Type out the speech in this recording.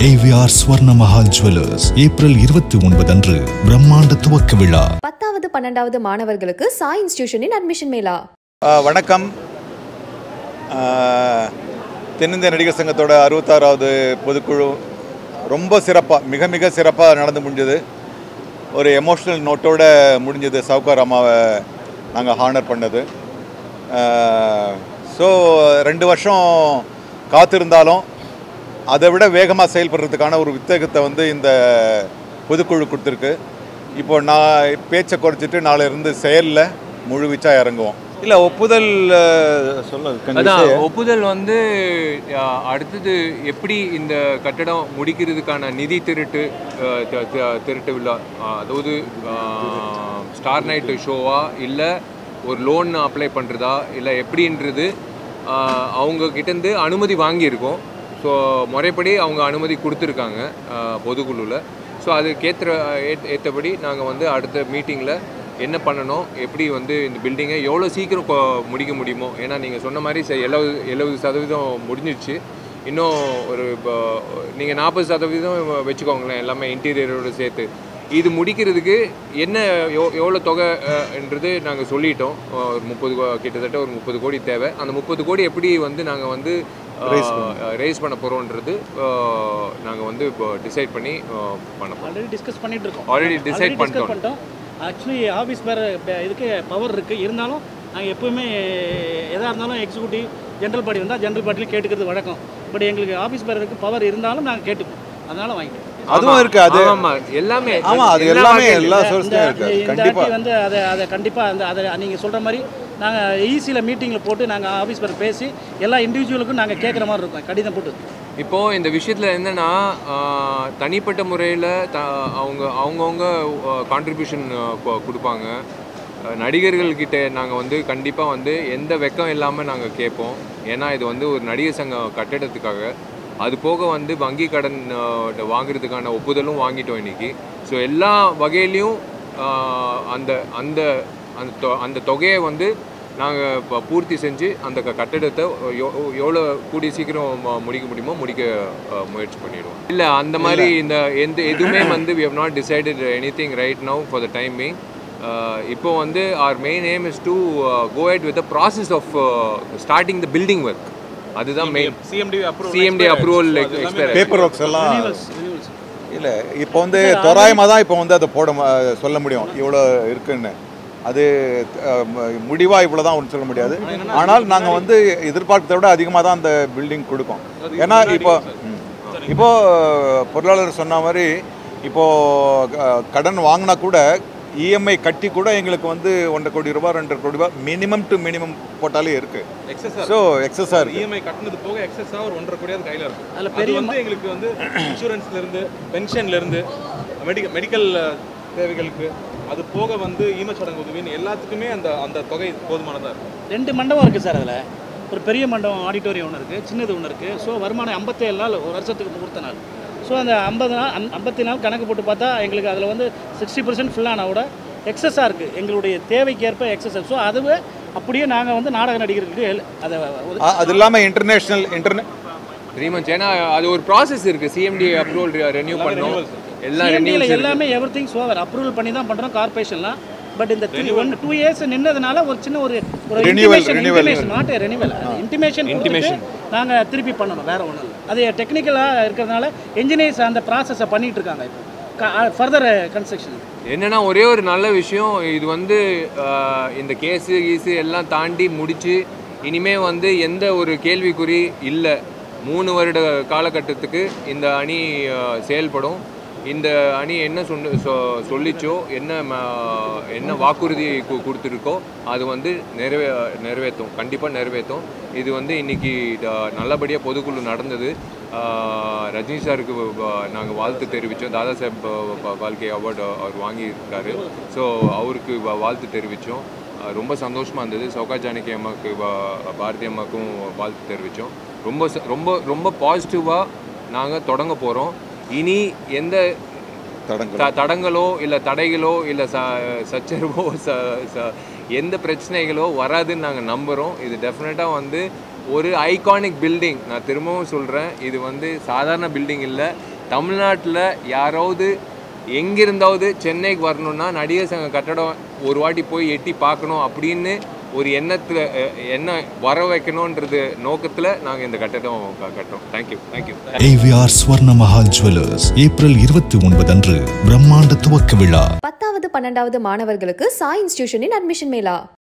AVR Swarna Mahal jewellers April இருபத்தி ஒன்பது அன்று பிரம்மாண்ட துவக்க விழா பத்தாவது பன்னெண்டாவது மாணவர்களுக்கு சாய் இன்ஸ்டிடியூஷனின் அட்மிஷன் மேலா ஆ, வணக்கம் ஆ, தென்னிந்திய நடிகர் சங்கத்தோட அறுபத்தாறாவது பொதுக்குழு ரொம்ப சிறப்பாக மிக மிக சிறப்பாக நடந்து முடிஞ்சது ஒரு எமோஷ்னல் நோட்டோட முடிஞ்சது சவுகார் அம்மாவை நாங்கள் ஹானர் பண்ணது ஸோ ரெண்டு வருஷம் காத்திருந்தாலும் அதை விட வேகமாக செயல்படுறதுக்கான ஒரு உத்தேகத்தை வந்து இந்த பொதுக்குழு கொடுத்துருக்கு இப்போ நான் பேச்சை குறைச்சிட்டு நாளை இருந்து செயலில் முழுவீச்சா இறங்குவோம் இல்லை ஒப்புதல் அஹ், சொல்ல அதான் ஒப்புதல் வந்து அ, அடுத்தது எப்படி இந்த கட்டடம் முடிக்கிறதுக்கான நிதி திருட்டு அ, த- த- திருட்டு விழா அ, அதாவது ஸ்டார் நைட்டு ஷோவா இல்லை ஒரு லோன் அப்ளை பண்ணுறதா இல்லை எப்படின்றது அ, அவங்க கிட்டேருந்து அனுமதி வாங்கியிருக்கோம் ஸோ முறைப்படி அவங்க அனுமதி கொடுத்துருக்காங்க பொதுக்குழுவில் ஸோ அதுக்கேற்ற ஏத்- ஏற்றபடி நாங்கள் வந்து அடுத்த மீட்டிங்கில் என்ன பண்ணணும் எப்படி வந்து இந்த பில்டிங்கை எவ்வளோ சீக்கிரம் கொ- முடிக்க முடியுமோ ஏன்னா நீங்கள் சொன்ன மாதிரி ச- எழுபது எழுபது சதவீதம் முடிஞ்சிடுச்சு இன்னும் ஒரு நீங்கள் நாற்பது சதவீதம் வச்சுக்கோங்களேன் எல்லாமே இன்டீரியரோடு சேர்த்து இது முடிக்கிறதுக்கு என்ன எவ் எவ்வளோ தொகை அஹ், என்றது நாங்கள் சொல்லிட்டோம் அஹ், ஒரு முப்பது கிட்டத்தட்ட ஒரு முப்பது கோடி தேவை அந்த முப்பது கோடி எப்படி வந்து நாங்கள் வந்து ரேஸ் பண்ண போகிறோன்றது நாங்கள் வந்து இப்போ டிசைட் பண்ணி அஹ், பண்ண போகிறோம் ஆல்ரெடி டிஸ்கஸ் பண்ணிட்டு இருக்கோம் Already decide Already discuss பண்ணிட்டோம். பண்ணிட்டோம் ஆக்சுவலி ஆஃபீஸ் பேர் இதுக்கு பவர் இருக்குது இருந்தாலும் நாங்கள் எப்பவுமே எதாக இருந்தாலும் எக்ஸிக்யூட்டிவ் ஜென்ரல் பாடி வந்தால் ஜென்ரல் பாட்டியில் கேட்டுக்கிறது வழக்கம் பட் எங்களுக்கு ஆஃபீஸ் பேருக்கு பவர் இருந்தாலும் நாங்கள் கேட்டுப்போம் அதனால வாங்கிட்டோம் அதுவும் இருக்கு அது ஆமா எல்லாமே ஆமா அது எல்லா எல்லாமே வகையிலும். எல்லா இந்த- சோர்ஸ்லையும் இந்த இருக்கு இந்த கண்டிப்பா வாட்டி வந்து அதை அதை கண்டிப்பாக அந்த அதை நீங்கள் சொல்கிற மாதிரி நாங்கள் ஈஸியில் மீட்டிங்கில் போட்டு நாங்கள் ஆஃபீஸ் பேர் பேசி எல்லா இண்டிவிஜுவலுக்கும் நாங்கள் கேட்குற மாதிரி இருக்கும் கடிதம் போட்டு இப்போ இந்த விஷயத்துல என்னன்னா ஆஹ், தனிப்பட்ட முறையில் த அவங்க அவங்கவுங்க கான்ட்ரிபியூஷன் கொடுப்பாங்க அஹ், நடிகர்கள்கிட்ட நாங்கள் வந்து கண்டிப்பாக வந்து எந்த வெக்கம் இல்லாமல் நாங்கள் கேட்போம் ஏன்னா இது வந்து ஒரு நடிகர் சங்க கட்டடத்துக்காக அது போக வந்து வங்கி கடன் ஆஹ், வாங்குறதுக்கான ஒப்புதலும் வாங்கிட்டோம் இன்னைக்கு ஸோ எல்லா வகையிலையும் ஆஹ், அந்த அந்த அந்த தொ- அந்த தொகையை வந்து நாங்கள் இப்போ பூர்த்தி செஞ்சு அந்த க- கட்டடத்தை எவ்- எவ்வளோ கூடிய சீக்கிரம் ம- முடிக்க முடியுமோ முடிக்க அஹ், முயற்சி பண்ணிடுவோம் இல்லை அந்த மாதிரி இந்த எந்த எதுவுமே வந்து we have not decided anything right now for the time being இப்போ வந்து our main aim is to go at with the process of starting the building work அதுதான் main CMD approval CMD approval expire paper works எல்லாம் renewals ரினிவல்ஸ் இல்லை இப்போ வந்து தோராயமாக தான் இப்போ வந்து அதை போட ம- சொல்ல முடியும் இவ்வளோ இருக்குன்னு அது முடிவாக இவ்வளோ தான் ஒன்று சொல்ல முடியாது ஆனால் நாங்கள் வந்து எதிர்பார்த்ததை விட அதிகமாக தான் அந்த பில்டிங் கொடுக்கோம் ஏன்னா இப்போ ம். இப்போ பொருளாளர் சொன்ன மாதிரி இப்போ அஹ், கடன் வாங்கினா கூட இஎம்ஐ கட்டி கூட எங்களுக்கு வந்து ஒன்றரை கோடி ரூபாய் ரெண்டரை கோடி ரூபாய் மினிமம் டு மினிமம் போட்டாலே இருக்கு எக்ஸஸ் ஸோ எக்ஸஸாக இருக்கு இஎம்ஐ கட்டினது போக எக்ஸஸா ஒரு ஒன்றரை கோடியாவது கையில இருக்கும் அதுல அது பெரிய வந்து எங்களுக்கு வந்து இன்சூரன்ஸ்ல இருந்து பென்ஷன்ல இருந்து மெடிக்கல் மெடிக்கல் தேவைகளுக்கு அது போக வந்து ஈமச்சடங்கு உதவின்னு எல்லாத்துக்குமே அந்த அந்த தொகை போதுமானதா இருக்கும் ரெண்டு மண்டபம் இருக்குது சார் அதில் ஒரு பெரிய மண்டபம் ஆடிட்டோரியம் ஒன்று இருக்குது சின்னது ஒன்று இருக்குது ஸோ வருமானம் ஐம்பத்தேழு நாள் ஒரு வருஷத்துக்கு முகூர்த்த நாள் ஸோ அந்த ஐம்பது நாள் அந்த ஐம்பத்தி நாள் கணக்கு போட்டு பார்த்தா எங்களுக்கு அதில் வந்து சிக்ஸ்டி பர்சன்ட் ஃபுல்லான கூட எக்ஸஸாக இருக்குது எங்களுடைய தேவைக்கேற்ப எக்ஸஸ் ஸோ அதுவே அப்படியே நாங்கள் வந்து நாடக நடிகர்களுக்கு ஹெல்- அதை ஒது- அ- அது இல்லாமல் இன்டர்நேஷ்னல் இன்டர்நெட் த்ரீ மந்த்ஸ் ஏன்னா அது ஒரு ப்ராசஸ் இருக்குது சிஎம்டி அப்ரூவல் ரெனியூ பண்ணோம் எல்லா CMD ல ரெனியூஸ் எல்லாமே எவ்ரி திங்ஸ் ஓவர் அப்ரூவல் பண்ணி தான் பண்ணுறோம் கார்பரேஷன்லாம் பட் இந்த த்ரீ ஒன் டூ இயர்ஸ் நின்னதுனால ஒரு சின்ன ஒரு ஒரு Renewal, intimation renewal. Intimation not renewal intimation Intimation. கொடுத்துட்டு நாங்கள் திருப்பி பண்ணணும் வேற ஒன்றும் இல்லை அது டெக்னிக்கலாக இருக்கிறதுனால என்ஜினியர்ஸ் அந்த ப்ராசஸை பண்ணிட்டு இருக்காங்க இப்போ ஃபர்தர் கன்ஸ்ட்ரக்ஷன் என்னன்னா ஒரே ஒரு நல்ல விஷயம் இது வந்து ஆஹ், இந்த கேஸு கீஸு எல்லாம் தாண்டி முடிச்சு இனிமே வந்து எந்த ஒரு கேள்விக்குறி இல்லை மூணு வருட காலகட்டத்துக்கு இந்த அணி ஆஹ், செயல்படும் இந்த அணி என்ன சொன்னு சொ சொல்லிச்சோ என்ன ம- என்ன வாக்குறுதி கு- கொடுத்துருக்கோ அது வந்து நிறைவே நிறைவேற்றும் கண்டிப்பாக நிறைவேற்றும் இது வந்து இன்னைக்கு நல்லபடியாக பொதுக்குழு நடந்தது ஆஹ், ரஜினி சாருக்கு நாங்கள் வாழ்த்து தெரிவித்தோம் தாதா சாஹேப் ப- பால்கே அவார்டு அவர் வாங்கியிருக்காரு ஸோ அவருக்கு வா- வாழ்த்து தெரிவித்தோம் ரொம்ப சந்தோஷமாக இருந்தது சௌகா ஜானகி அம்மாவுக்கு வா- பாரதி அம்மாவுக்கும் வாழ்த்து தெரிவித்தோம் ரொம்ப ச- ரொம்ப ரொம்ப பாசிட்டிவாக நாங்கள் தொடங்க போகிறோம் இனி எந்த தடங்கள் த- தடங்களோ இல்லை தடைகளோ இல்லை ச சச்சரவோ ச ச- எந்த பிரச்சனைகளோ வராதுன்னு நாங்கள் நம்புகிறோம் இது டெஃபினட்டாக வந்து ஒரு ஐகானிக் பில்டிங் நான் திரும்பவும் சொல்கிறேன் இது வந்து சாதாரண பில்டிங் இல்லை தமிழ்நாட்டில் யாராவது எங்கிருந்தாவது சென்னைக்கு வரணும்னா நடிகர் சங்க கட்டடம் ஒரு வாட்டி போய் எட்டி பார்க்கணும் அப்படின்னு ஒரு எண்ணத்தில் எண்ணம் வர வைக்கணுன்றது நோக்கத்தில் நாங்கள் இந்த கட்டடம் க- கட்டுறோம் thank you thank you AVR Swarna Mahal jewellers April இருபத்தி ஒன்பது அன்று பிரம்மாண்ட துவக்க விழா பத்தாவது பன்னெண்டாவது மாணவர்களுக்கு சாய் இன்ஸ்டிடியூஷனின் அட்மிஷன் மேலா